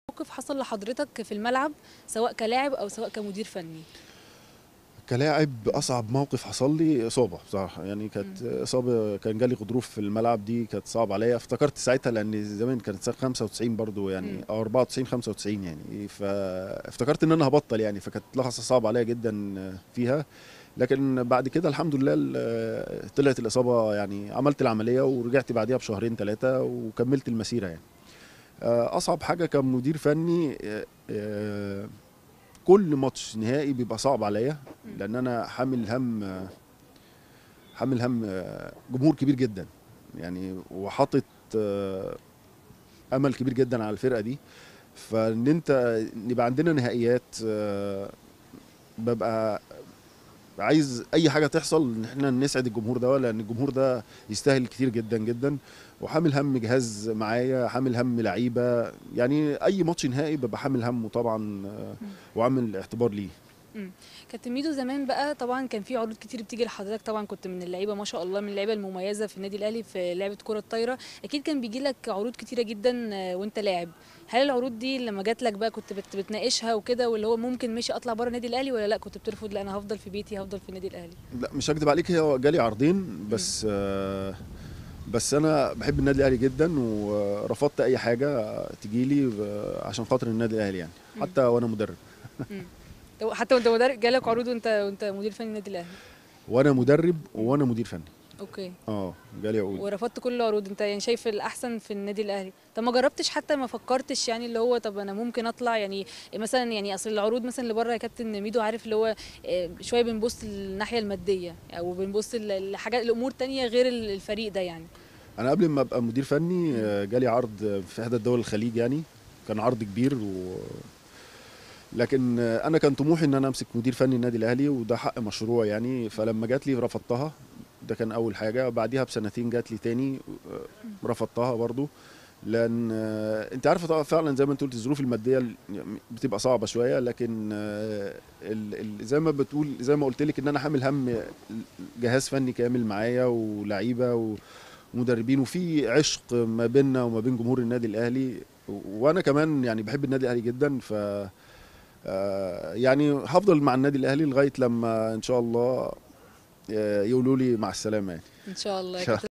موقف حصل لحضرتك في الملعب سواء كلاعب او سواء كمدير فني كلاعب اصعب موقف حصل لي اصابه بصراحه يعني كانت اصابه كان جالي غضروف في الملعب دي كانت صعب عليا افتكرت ساعتها لان زمان كانت سنه 95 برضو يعني مم. او 94 95 يعني فافتكرت ان انا هبطل يعني فكانت لحظه صعبه عليا جدا فيها لكن بعد كده الحمد لله ال- طلعت الاصابه يعني عملت العمليه ورجعت بعديها بشهرين ثلاثه وكملت المسيره يعني آه، اصعب حاجه كمدير فني آه، آه، كل ماتش نهائي بيبقى صعب عليا لان انا حامل هم حامل هم جمهور كبير جدا يعني وحاطط آه، امل كبير جدا على الفرقه دي فان انت يبقى عندنا نهائيات آه، ببقى عايز اي حاجه تحصل ان احنا نسعد الجمهور ده لان الجمهور ده يستاهل كتير جدا جدا وحامل هم جهاز معايا حامل هم لعيبه يعني اي ماتش نهائي ببقى حامل همه طبعا آه، وعامل اعتبار ليه كابتن ميدو زمان بقى طبعا كان في عروض كتير بتيجي لحضرتك طبعا كنت من اللعيبه ما شاء الله من اللعيبه المميزه في النادي الاهلي في لعبه كره الطايره اكيد كان بيجي لك عروض كتيره جدا آه، وانت لاعب هل العروض دي لما جات لك بقى كنت بت- بتناقشها وكده واللي هو ممكن ماشي اطلع بره النادي الاهلي ولا لا كنت بترفض لا انا هفضل في بيتي هفضل في النادي الاهلي لا مش هكدب عليك هي جالي عرضين بس آه بس انا بحب النادي الاهلي جدا ورفضت اي حاجه تجيلي آه، عشان خاطر النادي الاهلي يعني مم. حتى وانا مدرب طب حتى وانت مدرب جالك عروض وانت وانت مدير فني النادي الاهلي وانا مدرب وانا مدير فني اوكي اه جالي عقود ورفضت كل العروض انت يعني شايف الاحسن في النادي الاهلي طب ما جربتش حتى ما فكرتش يعني اللي هو طب انا ممكن اطلع يعني مثلا يعني اصل العروض مثلا اللي بره يا كابتن ميدو عارف اللي هو اه، شويه بنبص للناحيه الماديه او بنبص ل- لحاجات الامور تانية غير ال- الفريق ده يعني انا قبل ما ابقى مدير فني آه، جالي عرض في احدى الدول الخليج يعني كان عرض كبير و لكن آه، انا كان طموحي ان انا امسك مدير فني النادي الاهلي وده حق مشروع يعني فلما جات لي رفضتها ده كان اول حاجه بعديها بسنتين جات لي تاني آه، رفضتها برضو لان آه، انت عارفه طبعا فعلا زي ما انت قلت الظروف الماديه ال- بتبقى صعبه شويه لكن آه، ال- ال- زي ما بتقول زي ما قلت لك ان انا حامل هم جهاز فني كامل معايا ولعيبه ومدربين وفي عشق ما بيننا وما بين جمهور النادي الاهلي وانا كمان يعني بحب النادي الاهلي جدا ف آه، يعني هفضل مع النادي الاهلي لغايه لما ان شاء الله آه، يقولوا لي مع السلامه يعني ان شاء الله يا إن شاء كابتن